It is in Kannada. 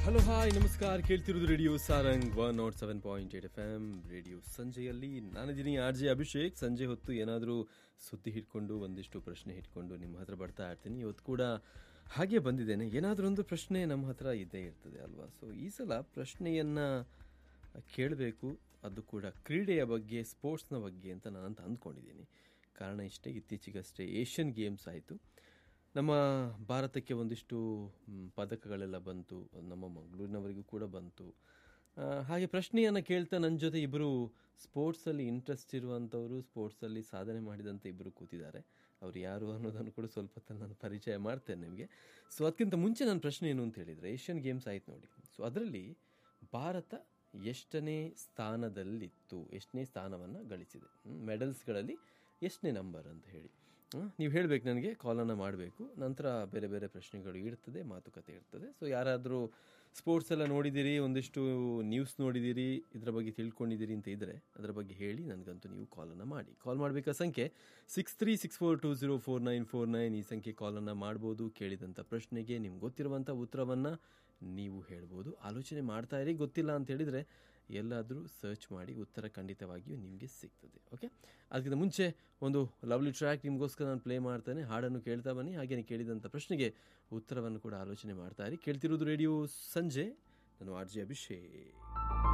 ಹಲೋ ಹಾಯ್ ನಮಸ್ಕಾರ ಕೇಳ್ತಿರೋದು radio Sarang one naught seven point eight F M radio ಸಂಜೆಯಲ್ಲಿ ನಾನಿದ್ದೀನಿ ಆರ್ ಜೆ ಅಭಿಷೇಕ್ ಸಂಜೆ ಹೊತ್ತು ಏನಾದರೂ ಸುದ್ದಿ ಹಿಡ್ಕೊಂಡು ಒಂದಿಷ್ಟು ಪ್ರಶ್ನೆ ಹಿಡ್ಕೊಂಡು ನಿಮ್ಮ ಹತ್ರ ಬರ್ತಾ ಇರ್ತೀನಿ ಇವತ್ತು ಕೂಡ ಹಾಗೆ ಬಂದಿದ್ದೇನೆ ಏನಾದರೂ ಒಂದು ಪ್ರಶ್ನೆ ನಮ್ಮ ಹತ್ರ ಇದ್ದೇ ಇರ್ತದೆ ಅಲ್ವಾ ಸೊ ಈ ಸಲ ಪ್ರಶ್ನೆಯನ್ನು ಕೇಳಬೇಕು ಅದು ಕೂಡ ಕ್ರೀಡೆಯ ಬಗ್ಗೆ ಸ್ಪೋರ್ಟ್ಸ್ನ ಬಗ್ಗೆ ಅಂತ ನಾನು ಅಂತ ಅಂದ್ಕೊಂಡಿದ್ದೀನಿ ಕಾರಣ ಇಷ್ಟೇ ಇತ್ತೀಚೆಗಷ್ಟೇ ಏಷ್ಯನ್ ಗೇಮ್ಸ್ ಆಯಿತು ನಮ್ಮ ಭಾರತಕ್ಕೆ ಒಂದಿಷ್ಟು ಮ್, ಪದಕಗಳೆಲ್ಲ ಬಂತು ನಮ್ಮ ಮಂಗಳೂರಿನವರಿಗೂ ಕೂಡ ಬಂತು ಆ, ಹಾಗೆ ಪ್ರಶ್ನೆಯನ್ನು ಕೇಳ್ತಾ ನನ್ನ ಜೊತೆ ಇಬ್ಬರು ಸ್ಪೋರ್ಟ್ಸಲ್ಲಿ ಇಂಟ್ರೆಸ್ಟ್ ಇರುವಂಥವರು ಸ್ಪೋರ್ಟ್ಸಲ್ಲಿ ಸಾಧನೆ ಮಾಡಿದಂಥ ಇಬ್ಬರು ಕೂತಿದ್ದಾರೆ ಅವ್ರು ಯಾರು ಅನ್ನೋದನ್ನು ಕೂಡ ಸ್ವಲ್ಪ ಹೊತ್ತಲ್ಲಿ ನಾನು ಪರಿಚಯ ಮಾಡ್ತೇನೆ ನಿಮಗೆ ಸೊ ಅದಕ್ಕಿಂತ ಮುಂಚೆ ನನ್ನ ಪ್ರಶ್ನೆ ಏನು ಅಂತ ಹೇಳಿದರೆ ಏಷ್ಯನ್ ಗೇಮ್ಸ್ ಆಯ್ತು ನೋಡಿ ಸೊ ಅದರಲ್ಲಿ ಭಾರತ ಎಷ್ಟನೇ ಸ್ಥಾನದಲ್ಲಿತ್ತು ಎಷ್ಟನೇ ಸ್ಥಾನವನ್ನು ಗಳಿಸಿದೆ ಮೆಡಲ್ಸ್ಗಳಲ್ಲಿ ಎಷ್ಟನೇ ನಂಬರ್ ಅಂತ ಹೇಳಿ ಹ್ಮ್? ನೀವು ಹೇಳಬೇಕು ನನಗೆ ಕಾಲನ್ನು ಮಾಡಬೇಕು ನಂತರ ಬೇರೆ ಬೇರೆ ಪ್ರಶ್ನೆಗಳು ಇರ್ತದೆ ಮಾತುಕತೆ ಇರ್ತದೆ ಸೊ ಯಾರಾದರೂ ಸ್ಪೋರ್ಟ್ಸ್ ಎಲ್ಲ ನೋಡಿದ್ದೀರಿ ಒಂದಿಷ್ಟು ನ್ಯೂಸ್ ನೋಡಿದ್ದೀರಿ ಇದರ ಬಗ್ಗೆ ತಿಳ್ಕೊಂಡಿದ್ದೀರಿ ಅಂತ ಇದ್ದರೆ ಅದರ ಬಗ್ಗೆ ಹೇಳಿ ನನಗಂತೂ ನೀವು ಕಾಲನ್ನು ಮಾಡಿ ಕಾಲ್ ಮಾಡಬೇಕಾ ಸಂಖ್ಯೆ six three six four two zero four nine four nine ಈ ಸಂಖ್ಯೆ ಕಾಲನ್ನು ಮಾಡ್ಬೋದು ಕೇಳಿದಂಥ ಪ್ರಶ್ನೆಗೆ ನಿಮ್ಗೆ ಗೊತ್ತಿರುವಂಥ ಉತ್ತರವನ್ನು ನೀವು ಹೇಳ್ಬೋದು ಆಲೋಚನೆ ಮಾಡ್ತಾ ಇರಿ ಗೊತ್ತಿಲ್ಲ ಅಂತ ಹೇಳಿದರೆ ಎಲ್ಲಾದರೂ ಸರ್ಚ್ ಮಾಡಿ ಉತ್ತರ ಖಂಡಿತವಾಗಿಯೂ ನಿಮಗೆ ಸಿಗ್ತದೆ ಓಕೆ ಅದಕ್ಕಿಂತ ಮುಂಚೆ ಒಂದು ಲವ್ಲಿ ಟ್ರ್ಯಾಕ್ ನಿಮಗೋಸ್ಕರ ನಾನು ಪ್ಲೇ ಮಾಡ್ತೇನೆ ಹಾಡನ್ನು ಕೇಳ್ತಾ ಬನ್ನಿ ಹಾಗೆಯೇ ಕೇಳಿದಂಥ ಪ್ರಶ್ನೆಗೆ ಉತ್ತರವನ್ನು ಕೂಡ ಆಲೋಚನೆ ಮಾಡ್ತಾ ಇರಿ ಕೇಳ್ತಿರೋದು ರೇಡಿಯೋ ಸಂಜೆ ನಾನು ಆರ್ ಜೆ ಅಭಿಷೇಕ್